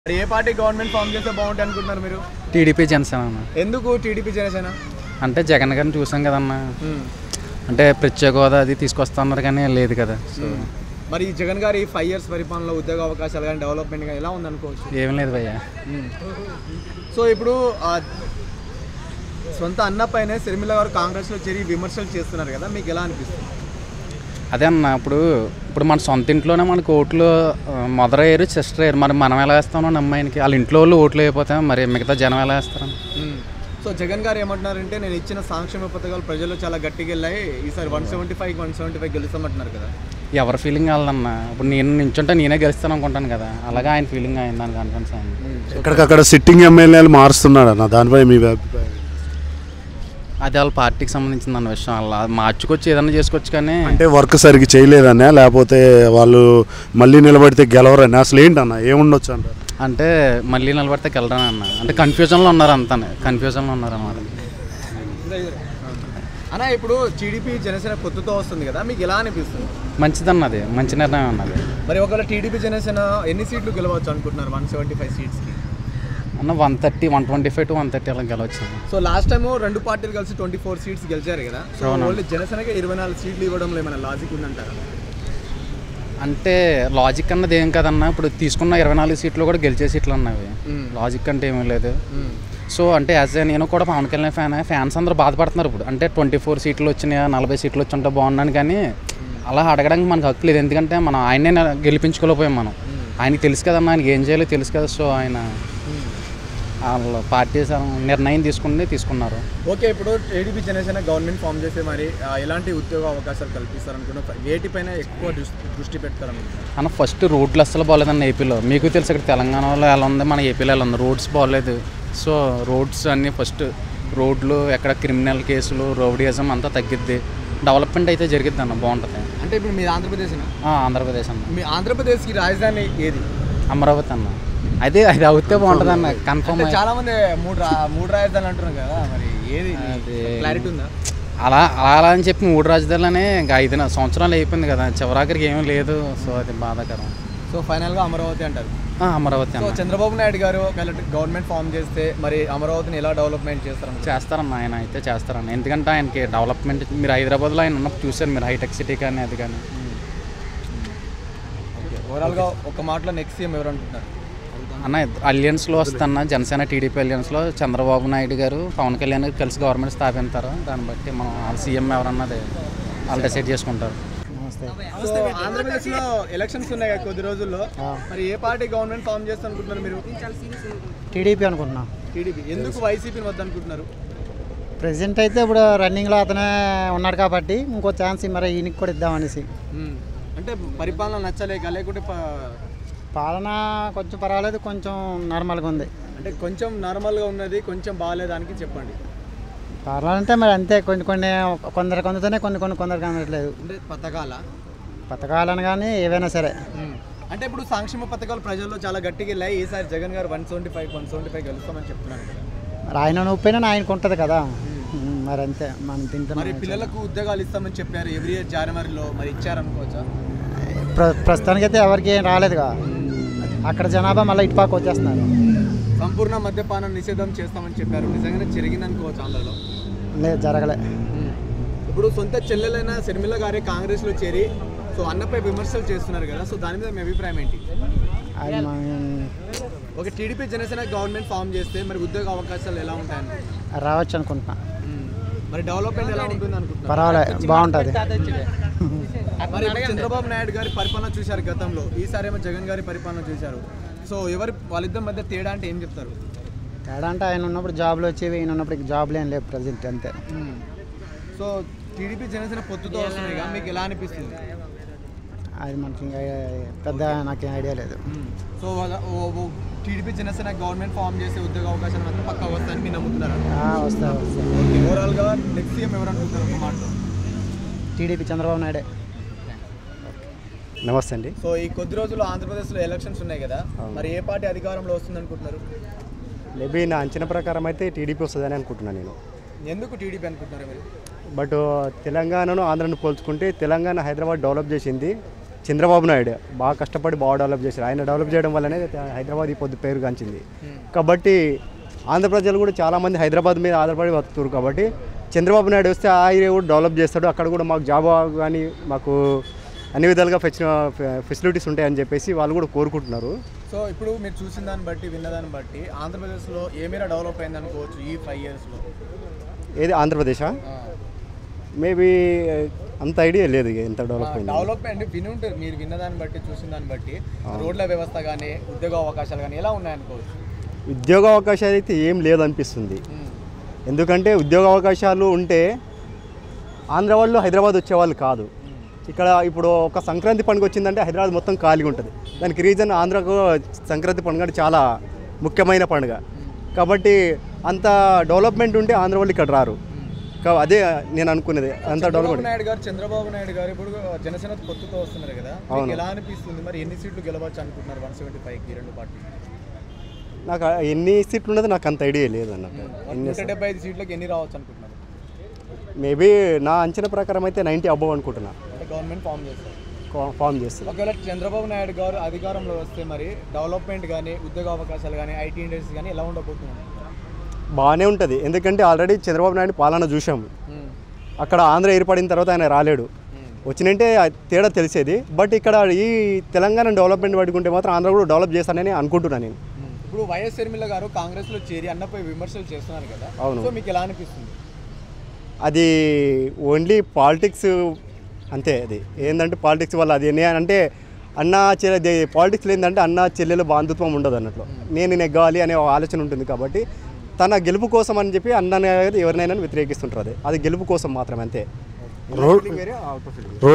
మరి ఏ party government form చేస్తే బాగుంటుంది అనుకుంటున్నారు మీరు టీడీపీ జనసేన అన్న ఎందుకు టీడీపీ జనసేన అంటే జగన్ గారిని చూసాం కదన్న అంటే ప్రత్యేక హోదా అది తీసుకొస్తున్నారు కానీ లేదు కదా సో మరి ఈ జగన్ గారి ఫైవ్ ఇయర్స్ పరిపాలనలో ఉద్యోగ అవకాశాలు కానీ డెవలప్మెంట్ కానీ ఎలా ఉందనుకోవచ్చు ఏం లేదు భయ్య సో ఇప్పుడు ఆ సొంత అన్న పైనే శర్మిల గారు కాంగ్రెస్లో చేరి విమర్శలు చేస్తున్నారు కదా మీకు ఎలా అనిపిస్తుంది అదే అన్న ఇప్పుడు ఇప్పుడు మన సొంత ఇంట్లోనే మనకు ఓట్లు ఆ, మదర్ అయ్యారు సిస్టర్ అయ్యారు మరి మనం ఎలా వేస్తామో అమ్మాయికి వాళ్ళ ఇంట్లో వాళ్ళు ఓట్లు అయిపోతే మరి మిగతా జనం ఎలా వేస్తారు సో జగన్ గారు ఏమంటున్నారంటే నేను ఇచ్చిన సంక్షేమ పథకాలు ప్రజల్లో చాలా గట్టిగా వెళ్ళాయి ఈసారి one seventy five one seventy five గెలుస్తామంటున్నారు కదా ఎవరి ఫీలింగ్ వాళ్ళదన్న ఇప్పుడు నేను నించుంటే నేనే గెలుస్తాను అనుకుంటాను కదా అలాగే ఆయన ఫీలింగ్ అయింది దాని కాన్ఫిడెన్స్ అయింది ఎక్కడికక్కడ సిట్టింగ్ ఎమ్మెల్యేలు మారుస్తున్నాడు అన్న దానిపై మీ అభిప్రాయం అది వాళ్ళ పార్టీకి సంబంధించిన అన్న విషయం అలా మార్చుకొచ్చి ఏదైనా చేసుకోవచ్చు కానీ అంటే వర్క్ సరిగ్గా చేయలేదనే లేకపోతే వాళ్ళు మళ్ళీ నిలబడితే గెలవరని అసలు ఏంటన్న ఏముండొచ్చు అంటారు అంటే మళ్ళీ నిలబడితే వెళ్ళరాని అన్న అంటే కన్ఫ్యూజన్లో ఉన్నారు అంతా కన్ఫ్యూజన్లో ఉన్నారు అన్నమాట అన్న ఇప్పుడు టీడీపీ జనసేన కొత్తతో వస్తుంది కదా మీకు ఎలా అనిపిస్తుంది మంచిదన్న అది మంచి నిర్ణయం అన్నది మరి ఒకవేళ టీడీపీ జనసేన ఎన్ని సీట్లు గెలవచ్చు అనుకుంటున్నారు వన్ సెవెంటీ ఫైవ్ సీట్స్కి అన్న one thirty one twenty five to one thirty అలా గెలవచ్చు సో లాస్ట్ టైం రెండు పార్టీలు కలిసి ట్వంటీ ఫోర్ సీట్స్ గెలిచారు కదా సో అవునా. ఓన్లీ జనసేనకి ఇరవై నాలుగు సీట్లు ఇవ్వడంలో ఏమైనా లాజిక్ ఉందంటారా అంటే లాజిక్ అన్నది ఏం కదన్న ఇప్పుడు తీసుకున్న ఇరవై నాలుగు సీట్లు కూడా గెలిచే సీట్లు అన్నవి మ్మ్. లాజిక్ అంటే ఏమీ లేదు సో అంటే యాజ్ ఏ నేను కూడా పవన్ కళ్యాణ్ ఫ్యాన్ ఫ్యాన్స్ అందరూ బాధపడుతున్నారు ఇప్పుడు అంటే ట్వంటీ ఫోర్ సీట్లు వచ్చినాయా నలభై సీట్లు వచ్చి ఉంటే బాగున్నాను కానీ అలా అడగడానికి మనకు హక్కు లేదు ఎందుకంటే మనం ఆయనే నె- గెలిపించుకోలేకపోయాం మనం ఆయనకి తెలుసు కదన్న ఆయనకి ఏం చేయాలో తెలుసు కదా సో ఆయన వాళ్ళ పార్టీ నిర్ణయం తీసుకుని తీసుకున్నారు ఓకే ఇప్పుడు టీడీపీ జనసేన గవర్నమెంట్ ఫామ్ చేస్తే మరి ఆ, ఎలాంటి ఉద్యోగ అవకాశాలు కల్పిస్తారనుకున్న వేటిపైన ఎక్కువ దృష్టి దృష్టి పెడతారనుకుంటున్నారు అన్న ఫస్ట్ రోడ్లు అస్సలు బాగాలేదన్న ఏపీలో మీకు తెలుసు ఇక్కడ తెలంగాణలో ఎలా ఉంది మన ఏపీలో ఎలా ఉంది రోడ్స్ బాగాలేదు సో రోడ్స్ అన్నీ ఫస్ట్ రోడ్లు ఎక్కడ క్రిమినల్ కేసులు రౌడీయిజం అంతా తగ్గిద్ది డెవలప్మెంట్ అయితే జరిగిద్ది అన్న బాగుంటుంది అంటే ఇప్పుడు మీ ఆంధ్రప్రదేశ్ ఆ, ఆంధ్రప్రదేశ్ అన్న మీ ఆంధ్రప్రదేశ్కి రాజధాని ఏది అమరావతి అన్న అదే అది అవుతే బాగుంటుంది అన్న కన్ఫర్మ్ అంటే చాలా మంది మూడు రా మూడు రాజధానులు అంటున్నారు కదా మరి ఏది అది- క్లారిటీ ఉందా అలా అలా అలా అని చెప్పి మూడు రాజధానులనే ఇంకా ఐదు న- సంవత్సరాలు అయిపోయింది కదా చివరాఖరికి ఏమీ లేదు సో అది బాధాకరం సో ఫైనల్గా అమరావతి అంటారు ఆ, అమరావతి సో అన్న చంద్రబాబు నాయుడు గారు ఒకవేళ గవర్నమెంట్ ఫామ్ చేస్తే మరి అమరావతిని ఎలా డెవలప్మెంట్ చేస్తారని చేస్తారన్న ఆయన అయితే చేస్తారన్న ఎందుకంటే ఆయనకి డెవలప్మెంట్ మీరు హైదరాబాద్లో ఆయన ఉన్నప్పుడు చూశారు మీరు హైటెక్ సిటీ కానీ అది కానీ ఓవరాల్గా ఒక మాటలో నెక్స్ట్ సీఎం ఎవరు అనుకుంటున్నారు అన్న అలియన్స్లో వస్తున్న జనసేన టీడీపీ అలియన్స్లో చంద్రబాబు నాయుడు గారు పవన్ కళ్యాణ్ గారు కలిసి గవర్నమెంట్ స్థాపిస్తారు దాన్ని బట్టి మనం వాళ్ళ సీఎం ఎవరన్నది వాళ్ళు డిసైడ్ చేసుకుంటారు సో ఆంధ్రప్రదేశ్లో ఎలక్షన్స్ ఉన్నాయి కదా కొద్ది రోజుల్లో మరి ఏ పార్టీ గవర్నమెంట్ ఫామ్ చేస్తా అనుకుంటున్నారు మీరు టీడీపీ అనుకుంటున్నా టీడీపీ ఎందుకు వైసీపీని వద్ద అనుకుంటున్నారు ప్రెసిడెంట్ అయితే ఇప్పుడు రన్నింగ్లో అతనే ఉన్నాడు కాబట్టి ఇంకో ఛాన్స్ మరి ఈయనకి కూడా ఇద్దామనేసి మ్మ్. అంటే పరిపాలన నచ్చలేక లేకుంటే ప- పాలన కొంచెం పర్వాలేదు కొంచెం నార్మల్గా ఉంది అంటే కొంచెం నార్మల్గా ఉన్నది కొంచెం బాగాలేదానికి చెప్పండి పాలన అంటే మరి అంతే కొన్ని కొన్ని కొందరికి అందుతూనే కొన్ని కొన్ని కొందరికి అందట్లేదు అంటే పథకాల పథకాలను కానీ ఏవైనా సరే అంటే ఇప్పుడు సంక్షేమ పథకాలు ప్రజల్లో చాలా గట్టిగా వెళ్ళాయి ఈసారి Jagan garu one seventy five one seventy five గెలుస్తామని చెప్తున్నారు కదా మరి ఆయన నొప్పినా ఆయనకు ఉంటుంది కదా ఉమ్, మరి అంతే మనం తింటున్నాం మరి పిల్లలకు ఉద్యోగాలు ఇస్తామని చెప్పారు ఎవ్రీ ఇయర్ జనవరిలో మరి ఇచ్చారనుకోవచ్చా ప్ర ప్రస్తుతానికి అయితే ఎవరికి ఏం రాలేదుగా అక్కడ జనాభా మళ్ళీ ఇటుపాకు వచ్చేస్తున్నారు సంపూర్ణ మద్యపానం నిషేధం చేస్తామని చెప్పారు నిజంగానే జరిగింది అనుకోవచ్చు ఆంధ్రలో లేదు జరగలే ఇప్పుడు సొంత చెల్లెలైన శర్మిల గారే కాంగ్రెస్లో చేరి సో అన్నపై విమర్శలు చేస్తున్నారు కదా సో దాని మీద మీ అభిప్రాయం ఏంటి అది మనం ఒక టీడీపీ జనసేన గవర్నమెంట్ ఫామ్ చేస్తే మరి ఉద్యోగ అవకాశాలు ఎలా ఉంటాయని రావచ్చు అనుకుంటున్నా మరి డెవలప్మెంట్ ఎలా ఉంటుంది అనుకుంటున్నారు పర్వాలేదు బాగుంటుంది మరి ఇప్పుడు చంద్రబాబు నాయుడు గారి పరిపాలన చూశారు గతంలో ఈసారి ఏమో జగన్ గారి పరిపాలన చూశారు సో ఎవరి వాళ్ళిద్దరి మధ్య తేడా అంటే ఏం చెప్తారు తేడా అంటే ఆయన ఉన్నప్పుడు జాబ్లు వచ్చేవి ఈయన ఉన్నప్పుడు జాబ్లు ఏం లేవు ప్రజెంట్ అంతే సో టీడీపీ జనసేన పొత్తుతో వస్తున్నాయి కదా మీకు ఎలా అనిపిస్తుంది అది మనకి ఇంకా పెద్ద నాకేం ఐడియా లేదు so TDP Janasena government form చేసే ఉద్యోగ అవకాశాలు మాత్రం పక్కా వస్తాయని మీరు నమ్ముతున్నారు ఆ, వస్తా వస్తా ఓవరాల్గా నెక్స్ట్ సీఎం ఎవరు అనుకుంటున్నారు ఒక మాటలో టీడీపీ చంద్రబాబు నాయుడే నమస్తే అండి సో ఈ కొద్ది రోజుల్లో ఆంధ్రప్రదేశ్లో ఎలక్షన్స్ ఉన్నాయి కదా మరి ఏ పార్టీ అధికారంలో వస్తుంది అనుకుంటున్నారు మేబీ నా అంచనా ప్రకారం అయితే టీడీపీ వస్తుందని అనుకుంటున్నాను నేను ఎందుకు టీడీపీ అనుకుంటున్నారు మీరు బట్ తెలంగాణను ఆంధ్రను పోల్చుకుంటే తెలంగాణ హైదరాబాద్ డెవలప్ చేసింది చంద్రబాబు నాయుడు బాగా కష్టపడి బాగా డెవలప్ చేశారు ఆయన డెవలప్ చేయడం వల్లనే హైదరాబాద్ ఈ పొద్దు పేరుగాంచింది కాబట్టి ఆంధ్ర ప్రజలు కూడా చాలామంది హైదరాబాద్ మీద ఆధారపడి బతుకుతారు కాబట్టి చంద్రబాబు నాయుడు వస్తే ఆ ఏరియా కూడా డెవలప్ చేస్తాడు అక్కడ కూడా మాకు జాబ్ కానీ మాకు అన్ని విధాలుగా ఫెసి ఫెసిలిటీస్ ఉంటాయని చెప్పేసి వాళ్ళు కూడా కోరుకుంటున్నారు సో ఇప్పుడు మీరు చూసిన దాన్ని బట్టి విన్న దాన్ని బట్టి ఆంధ్రప్రదేశ్లో ఏ మేర డెవలప్ అయింది అనుకోవచ్చు ఈ ఫైవ్ ఇయర్స్లో ఏది ఆంధ్రప్రదేశా మేబీ అంత ఐడియా లేదు ఇక ఎంత డెవలప్ అయింది డెవలప్మెంట్ విని ఉంటారు మీరు విన్న దాన్ని బట్టి చూసిన దాన్ని బట్టి రోడ్ల వ్యవస్థ కానీ ఉద్యోగ అవకాశాలు కానీ ఎలా ఉన్నాయనుకోవచ్చు ఉద్యోగ అవకాశాలు అయితే ఏం లేదనిపిస్తుంది ఎందుకంటే ఉద్యోగ అవకాశాలు ఉంటే ఆంధ్ర వాళ్ళు హైదరాబాద్ వచ్చేవాళ్ళు కాదు ఇక్కడ ఇప్పుడు ఒక సంక్రాంతి పండుగ వచ్చిందంటే హైదరాబాద్ మొత్తం ఖాళీగా ఉంటుంది దానికి రీజన్ ఆంధ్రకు సంక్రాంతి పండుగ అంటే చాలా ముఖ్యమైన పండుగ కాబట్టి అంత డెవలప్మెంట్ ఉంటే ఆంధ్ర వాళ్ళు ఇక్కడ రారు కా- అదే నేను అనుకునేది అంత చంద్రబాబు డెవలప్మెంట్ నాయుడు గారు చంద్రబాబు నాయుడు గారు ఇప్పుడు జనసేన పొత్తుతో వస్తున్నారు కదా మీకు అవును. ఎలా అనిపిస్తుంది మరి ఎన్ని సీట్లు గెలవచ్చు అనుకుంటున్నారు వన్ సెవెంటీ ఫైవ్కి రెండు పార్టీ నాకు ఆ ఎన్ని సీట్లు ఉన్నది నాకు అంత ఐడియా లేదు అన్నట్టు ఎన్ని నూట డెబ్బై ఐదు సీట్లకు ఎన్ని రావచ్చు అనుకుంటున్నారు మేబీ నా అంచనా ప్రకారం అయితే నైంటీ అబ్బవ్ అనుకుంటున్నా అంటే గవర్నమెంట్ ఫామ్ చేస్తారు కా- ఫామ్ చేస్తుంది ఒకవేళ చంద్రబాబు నాయుడు గారు అధికారంలో వస్తే మరి డెవలప్మెంట్ కానీ ఉద్యోగ అవకాశాలు కానీ ఐటీ ఇండస్ట్రీ కానీ ఎలా ఉండబోతుంది బాగానే ఉంటుంది ఎందుకంటే ఆల్రెడీ చంద్రబాబు నాయుడు పాలన చూసాము అక్కడ ఆంధ్ర ఏర్పడిన తర్వాత ఆయన రాలేడు వచ్చినంటే ఆ తేడా తెలిసేది బట్ ఇక్కడ ఈ తెలంగాణ డెవలప్మెంట్ పట్టుకుంటే మాత్రం ఆంధ్ర కూడా డెవలప్ చేస్తానని అనుకుంటున్నాను నేను ఇప్పుడు వైఎస్ షర్మిల గారు కాంగ్రెస్ లో చేరి అన్నపై విమర్శలు చేస్తున్నారు కదా అవును. సో మీకు ఎలా అనిపిస్తుంది అది ఓన్లీ పాలిటిక్స్ అంతే అది ఏంటంటే పాలిటిక్స్ వల్ల అది నే- అంటే అన్న చెల్లె పాలిటిక్స్లో ఏంటంటే అన్న చెల్లెలు బాంధుత్వం ఉండదు అన్నట్లు నేను నెగ్గాలి అనే ఒక ఆలోచన ఉంటుంది కాబట్టి తన గెలుపు కోసం అని చెప్పి అన్న ఎవరినైనా వ్యతిరేకిస్తుంటారు అది అది గెలుపు కోసం మాత్రమే అంతే రోడ్ వేరే అవుట్ ఆఫ్ ఫీల్డింగ్